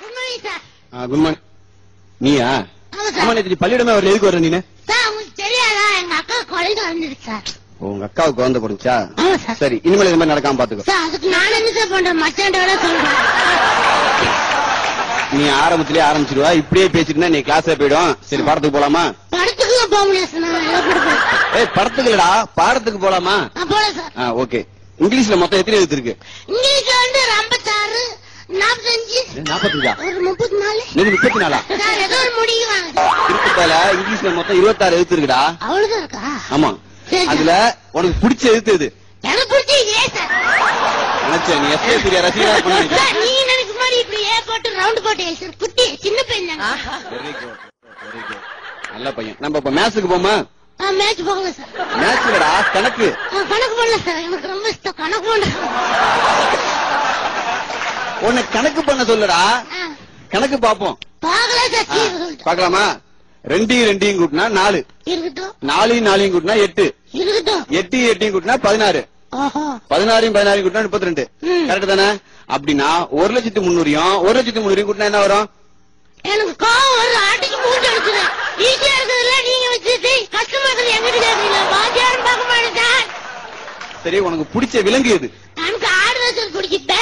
Good morning sir good morning நீயா ஆமா ஆமா சார் நேற்று நீ பள்ளியிடமே வரல எதுக்கு வர நீனு சார் உங்களுக்கு தெரியாதா எங்க அக்கா குழந்தை வந்துருக்கு சார் உங்க அக்காவுக்கு குழந்தை போடுச்சா ஆமா சார் சரி இனிமேல் இது மாதிரி நடக்காம பாத்துக்கோ சார் அதுக்கு நான் என்ன சார் பண்றேன் மச்சாண்டோட சொல்றேன் நீ ஆரம்பத்திலேயே ஆரம்பிச்சிருவா இப்படியே பேசிட்டு இருந்தா நீ கிளாஸ்ல போயிடும் சரி பாடத்துக்கு போலாமா படத்துக்கு போக முடியாது சார் நான் நல்லா படுப்பேன் ஏய் படத்துக்கு இல்லடா பாடத்துக்கு போலாமா நான் போல சார் ஆ ஓகே இங்கிலீஷ்ல மொத்தம் எத்தனை எழுத்து இருக்கு இங்கிலீஷ்ல வந்து ஒரு ஐம்பத்தாறு நாற்பத்தஞ்சு நாற்பத்தஞ்சா ஒரு முப்பத்தி நாலு நீங்க முப்பத்தி நாலா சார் ஏதோ ஒரு முடிவாங்க சார் திருப்பத்தால இங்கிலீஷ்ல மொத்தம் இருபத்தாறு எழுத்து இருக்குடா அவ்வளவுதான் இருக்கா ஆமா சரி, சார். அதுல உனக்கு பிடிச்ச எழுத்து எது எனக்கு பிடிச்ச இதே சார் நினைச்சேன் நீ எஸ்ஏ சூர்யா ரசிகரா பண்ண சார் நீங்க நினைக்கிற மாதிரி இப்படி ஏ போட்டு ரவுண்ட் போட்டு சார் குட்டி சின்ன பையன் தாங்க வெரி குட் வெரி குட் நல்ல பையன் நம்ம இப்ப மேத்ஸுக்கு போமா மேட்ச் போகல சார் மேத்ஸ்லடா கணக்கு நான் கணக்கு பண்ணல சார் எனக்கு ரொம்ப இஷ்டம் கணக்கு பண்ண உன்னை கணக்கு பண்ண சொல்லுடா ஆ, கணக்கு பாப்போம் பார்க்கல சார் ஆ, சீக்கிரம் சொல்லிட்டேன். பார்க்கலாமா ரெண்டையும் ரெண்டையும் கூட்டினா நாலு இருக்கட்டும் நாலையும் நாலையும் கூட்டினா எட்டு இருக்கட்டும் எட்டையும் எட்டையும் கூட்டினா பதினாறு ஓஹோ பதினாறையும் பதினாறையும் கூட்டினா முப்பத்தி ரெண்டு ம். கரெக்ட் தானே அப்படின்னா ஒரு லட்சத்து முன்னூறையும் ஒரு லட்சத்து முன்னூறையும் கூட்டினா என்ன வரும் எனக்கு கோவம் வருது ஆட்டுக்கு மூஞ்சி அடிச்சுது ஈஸியா இருக்கிறதுல நீங்க வச்சுட்டு கஷ்டமா இருக்குது எங்கிட்ட கேட்கறீங்க வாத்தியாரும் பார்க்க மாட்டேன் சார் சரி உனக்கு பிடிச்ச விலங்கு எது எனக்கு ஆடு வச்சது பிடிக்கும்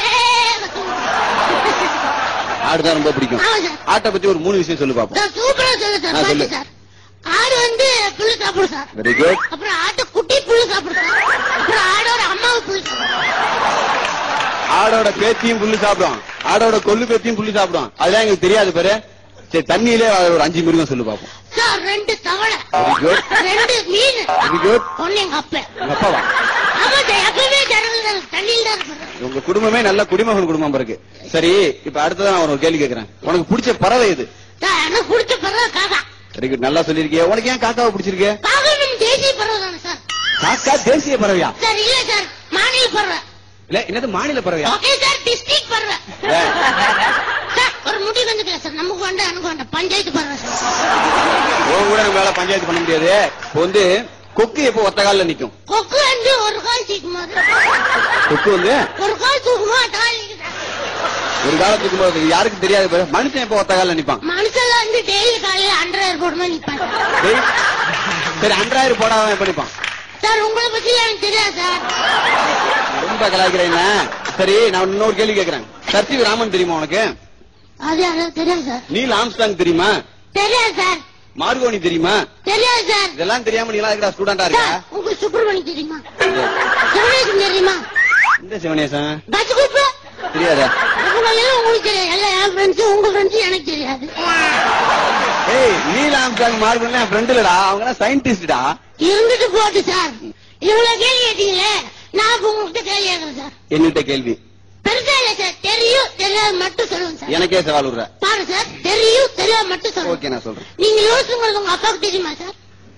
ஆடுதான் ரொம்ப பிடிக்கும் ஆமா சார் ஆட்டை பத்தி ஒரு மூணு விஷயம் சொல்லு பாப்போம் சார் சூப்பரா சொல்லு சார் ஆ, சொல்லு. பாத்து சார் ஆடு வந்து புல்லு சாப்பிடும் சார் வெரி குட் அப்புறம் ஆட்டு குட்டி புல்லு சாப்பிடும் சார் அப்புறம் ஆடோட அம்மாவை புல்லு சாப்பிடும் ஆடோட பேத்தியும் புல்லு சாப்பிடும் ஆடோட கொள்ளு பேத்தியும் புல்லு சாப்பிடும் அதெல்லாம் எங்களுக்கு தெரியாது பாரு சரி தண்ணியிலே ஒரு அஞ்சு மிருகம் சொல்லு பாப்போம் சார் ரெண்டு தவளை வெரி குட் ரெண்டு மீன் வெரி குட் ஒண்ணு எங்க அப்ப உங்க அப்பாவா ஆமா சார் எப்பவுமே ஜனங்கள் தண்ணியில் தான் இருப்பாரு உங்க குடும்பமே நல்ல குடிமகன் குடும்பம் இருக்கு சரி இப்ப அடுத்ததான் நான் ஒரு கேள்வி கேக்குறேன் உனக்கு பிடிச்ச பறவை எது சார் எனக்கு பிடிச்ச பறவை காக்கா வெரி குட் நல்லா சொல்லிருக்கிய உனக்கு ஏன் காக்காவை பிடிச்சிருக்கு காக்கா நம்ம தேசிய பறவை தானே சார் காக்கா தேசிய பறவையா சார் இல்ல சார் மாநில பறவை இல்ல என்னது மாநில பறவையா ஓகே சார் டிஸ்ட்ரிக்ட் பறவை ஏய், சார் ஒரு முடி வந்துக்கலாம் சார் நமக்கு வேண்டாம் எனக்கு வேண்டாம் பஞ்சாயத்து பறவை சார் உன் கூட நம்மளால பஞ்சாயத்து பண்ண முடியாது இப்ப வந்து கொக்கு எப்போ ஒத்த கால்ல நிக்கும் கொக்கு வந்து ஒரு கால் தூக்குமா கொக்கு வந்து ஒரு கால் தூக்குமா தாலி நிக்குது. ஒரு காலத்துக்கு போது யாருக்கும் தெரியாது பாரு மனுஷன் எப்போ ஒத்த கால்ல நிப்பான் மனுஷங்க வந்து டெய்லி காலையில அண்டர் போடுமா நிப்பாங்க டேய், சரி அன்றாயிரம் போடாம எப்ப நிப்பான் சார் உங்களை பத்தி எனக்கு தெரியாது சார் ரொம்ப கலாய்க்கிறேன் என்ன? சரி நான் இன்னொரு கேள்வி கேக்குறேன் சர்த்தி ராமன் தெரியுமா உனக்கு அது எனக்கு தெரியாது சார் நீல் ஆம்ஸ்டாங் தெரியுமா தெரியாது சார் மார்கோனி தெரியுமா தெரியாது சார் இதெல்லாம் தெரியாம நீ எல்லாம் ஸ்டூடெண்டா இருக்க சார் உங்களுக்கு சுப்பிரமணி தெரியுமா சிவனேசன் தெரியுமா இந்த சிவனேசன் பஸ் கூப்பிடு தெரியாதா அவங்க எல்லாம் உங்களுக்கு தெரியாது எல்லாம் என் ஃப்ரெண்ட்ஸ் உங்க ஃப்ரெண்ட்ஸ் எனக்கு தெரியாது ஏய் நீல் ஆம்ஸ்டாங் மார்கோனி என் ஃப்ரெண்ட் இல்லடா அவங்க எல்லாம் சயின்டிஸ்டா இருந்துட்டு போட்டு சார் இவ்வளவு கேள்வி கேட்டீங்களே நான் இப்ப உங்ககிட்ட கேள்வி கேட்கறேன் சார் என்கிட்ட கேள்வி பெருசா இல்ல சார் தெரியும் தெரியாது மட்டும் சொல்லுங்க சார் எனக்கே சவால் விடுற பாரு சார் தெரியும் தெரியாது மட்டும் சொல்லுங்க ஓகே நான் சொல்றேன் நீங்க யோசிச்சுங்கிறது உங்க அப்பாவுக்கு தெரியுமா சார்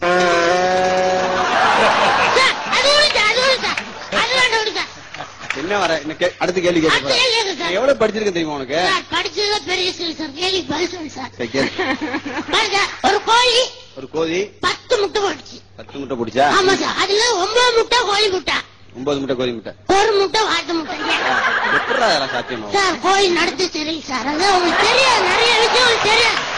சார் அது விடு சார் அது விடு சார் அது வேண்டாம் விடு சார் என்ன வர என்ன கே- அடுத்த கேள்வி அடுத்த கேட்க கேள்வி கேட்க சார் எவ்வளவு படிச்சிருக்கேன் தெரியுமா உனக்கு சார் படிச்சதுல பெரிய ஸ்கில் சார் கேள்வி பதில் சொல்லு சார் சரி, கேளு. பாருங்க ஒரு கோழி ஒரு கோழி பத்து முட்டை போட்டுச்சு பத்து முட்டை பிடிச்சா ஆமா சார் அதுல ஒன்பது முட்டை கோழி முட்டை ஒன்பது முட்டை கோழி முட்டை ஒரு முட்டை வாத்து முட்டை எப்படா அதெல்லாம் சாத்தியமா சார் கோழி நடத்து தெரியும் சார் அதான் உங்களுக்கு தெரியாது நிறைய விஷயம் உங்களுக்கு தெரியாது